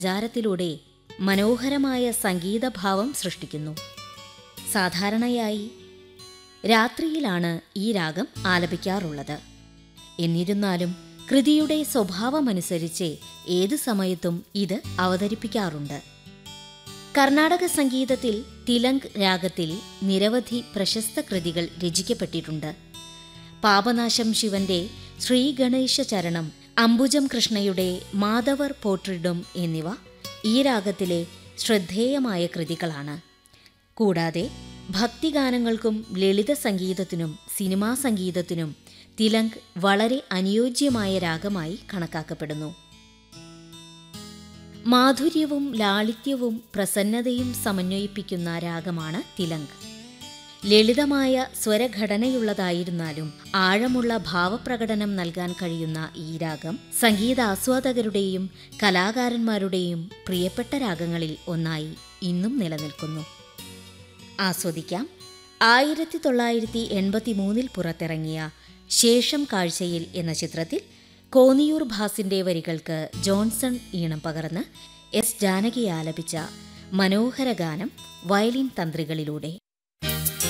ജാരത്തിലൂടെ മനോഹരമായ സംഗീതഭാവം സൃഷ്ടിക്കുന്നു സാധാരണയായി രാത്രിയിലാണ് ഈ രാഗം ആലപിക്കാറുള്ളത് എന്നിരുന്നാലും കൃതിയുടെ സ്വഭാവമനുസരിച്ച് ഏത് സമയത്തും ഇത് അവതരിപ്പിക്കാറുണ്ട് കർണാടക സംഗീതത്തിൽ തിലങ്ക് രാഗത്തിൽ നിരവധി പ്രശസ്ത കൃതികൾ രചിക്കപ്പെട്ടിട്ടുണ്ട് പാപനാശം ശിവന്റെ ശ്രീഗണേശ ചരണം അംബുജം കൃഷ്ണയുടെ മാധവർ പോട്രിഡും എന്നിവ ഈ രാഗത്തിലെ ശ്രദ്ധേയമായ കൃതികളാണ് കൂടാതെ ഭക്തിഗാനങ്ങൾക്കും ലളിത സംഗീതത്തിനും സിനിമാ സംഗീതത്തിനും തിലങ്ക് വളരെ അനുയോജ്യമായ രാഗമായി കണക്കാക്കപ്പെടുന്നു മാധുര്യവും ലാളിത്യവും പ്രസന്നതയും സമന്വയിപ്പിക്കുന്ന രാഗമാണ് തിലങ്ക് ലളിതമായ സ്വരഘടനയുള്ളതായിരുന്നാലും ആഴമുള്ള ഭാവപ്രകടനം നൽകാൻ കഴിയുന്ന ഈ രാഗം സംഗീതാസ്വാദകരുടെയും കലാകാരന്മാരുടെയും പ്രിയപ്പെട്ട രാഗങ്ങളിൽ ഒന്നായി ഇന്നും നിലനിൽക്കുന്നു ആസ്വദിക്കാം ആയിരത്തി തൊള്ളായിരത്തി എൺപത്തി മൂന്നിൽ പുറത്തിറങ്ങിയ ശേഷം കാഴ്ചയിൽ എന്ന ചിത്രത്തിൽ കോന്നിയൂർ ഭാസിന്റെ വരികൾക്ക് ജോൺസൺ ഈണം പകർന്ന് എസ് ജാനകി ആലപിച്ച മനോഹര ഗാനം വയലിൻ തന്ത്രികളിലൂടെ